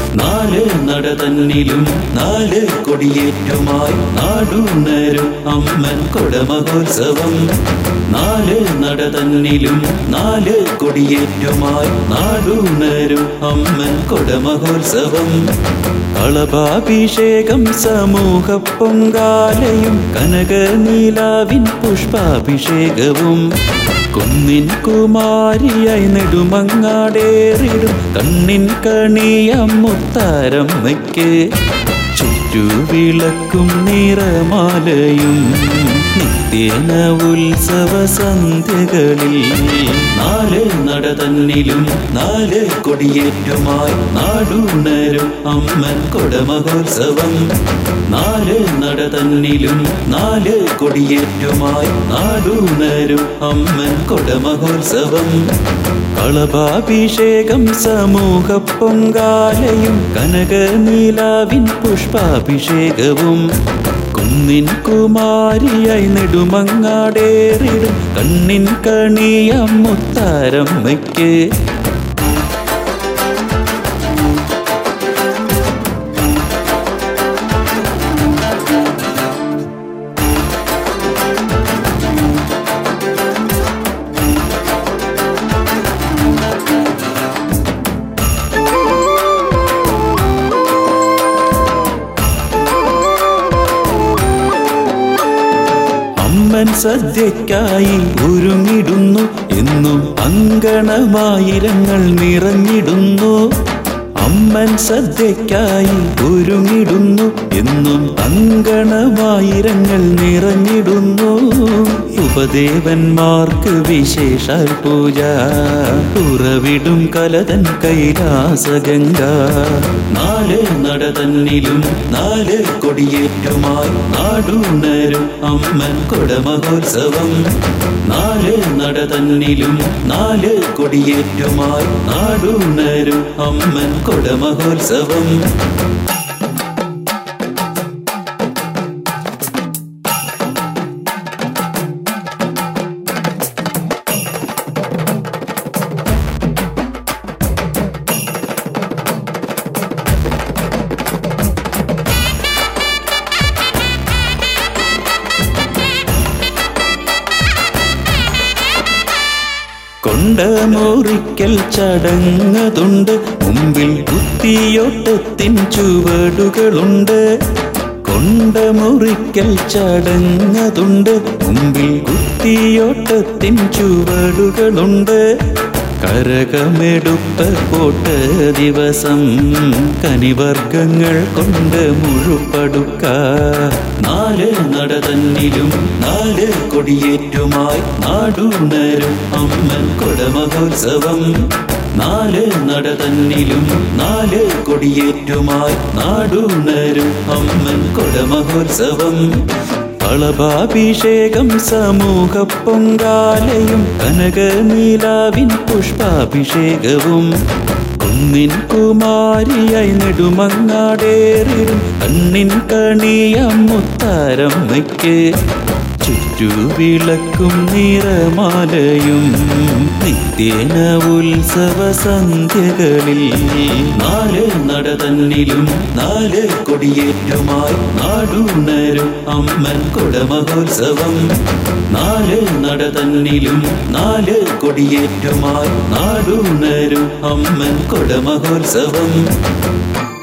നാല് നട തന്നിലും നാല് കൊടിയേറ്റുമായി നാടുണരും അമ്മൻ കൊടമഹോത്സവം നാല് നട തന്നിലും നാല് കൊടിയേറ്റുമായി നാടുണരും അമ്മൻ കൊടമഹോത്സവം കളഭാഭിഷേകം സമൂഹ പൊങ്കാലയും കനകനീലാവിൻ പുഷ്പാഭിഷേകവും കുന്നിൻ കുമാരിയായി നെടുമങ്ങാടേറിടും കണ്ണിൻ കണിയം മുത്താരമ്മയ്ക്ക് ചുറ്റുവിളക്കും നിറമാലയും നിത്യേന ഉത്സവ സന്ധ്യകളിൽ നാല് നട തന്നിലും നാല് കൊടിയേറ്റുമായി നാടുണരും അമ്മൻ കൊടമഹോത്സവം നാല് നട തന്നിലും നാല് കൊടിയേറ്റുമായി നാടുണരും അമ്മൻ കൊടമഹോത്സവം കളഭാഭിഷേകം സമൂഹ പൊങ്കാലയും കനകനീലാവിൻ പുഷ്പാഭിഷേകവും കുന്നിൻ കുമാരിയായി നെടുമങ്ങാടേറിടും കണ്ണിൻ കണിയം മുത്താരമ്മയ്ക്ക് അമ്മൻ സദ്യക്കായി ഒരുങ്ങിടുന്നു എന്നും അങ്കണമായിരങ്ങൾ നിറഞ്ഞിടുന്നു അമ്മൻ സദ്യക്കായി ഒരുങ്ങിടുന്നു എന്നും അങ്കണമായിരങ്ങൾ നിറഞ്ഞിടുന്നു ഉപദേവന്മാർക്ക് വിശേഷാൽ പൂജ ഉറവിടും കലതൻ കൈലാസഗംഗ നാല് നട തന്നിലും നാല് കൊടിയേറ്റുമായി നാടുണരും അമ്മൻ കൊടമഹോത്സവം നാല് നട തന്നിലും നാല് കൊടിയേറ്റുമായി നാടുണരും അമ്മൻ കൊടമഹോത്സവം കൊണ്ടമുറിക്കൽ ചടങ്ങതുണ്ട് മുമ്പിൽ കുത്തിയോട്ടത്തിൻ ചുവടുകളുണ്ട് കൊണ്ടമുറിക്കൽ ചടങ്ങതുണ്ട് മുമ്പിൽ കുത്തിയോട്ടത്തിൻ ചുവടുകളുണ്ട് കരകമെടുത്ത കോട്ട ദിവസം കനിവർഗങ്ങൾ കൊണ്ട് മുഴുപ്പടുക്ക നാല് നട തന്നിലും നാല് കൊടിയേറ്റുമായി നാടുണരും അമ്മൻ കൊടമഹോത്സവം നാല് നട തന്നിലും നാല് കൊടിയേറ്റുമായി നാടുണരും അമ്മൻ കൊടമഹോത്സവം കളഭാഭിഷേകം സമൂഹ പൊങ്കാലയും കനകനീലാവിൻ പുഷ്പാഭിഷേകവും കുന്നിൻ കുമാരിയായി നെടുമങ്ങാടേറിടും കണ്ണിൻ കണിയം മുത്താരമ്മയ്ക്ക് ചുറ്റുവിളക്കും നിറമാലയും നിത്യേന ഉത്സവ സന്ധ്യകളിൽ നാല് നട തന്നിലും നാല് കൊടിയേറ്റുമായി നാടുണരും അമ്മൻ കൊടമഹോത്സവം നാല് നട തന്നിലും നാല് കൊടിയേറ്റുമായി നാടുണരും അമ്മൻ കൊടമഹോത്സവം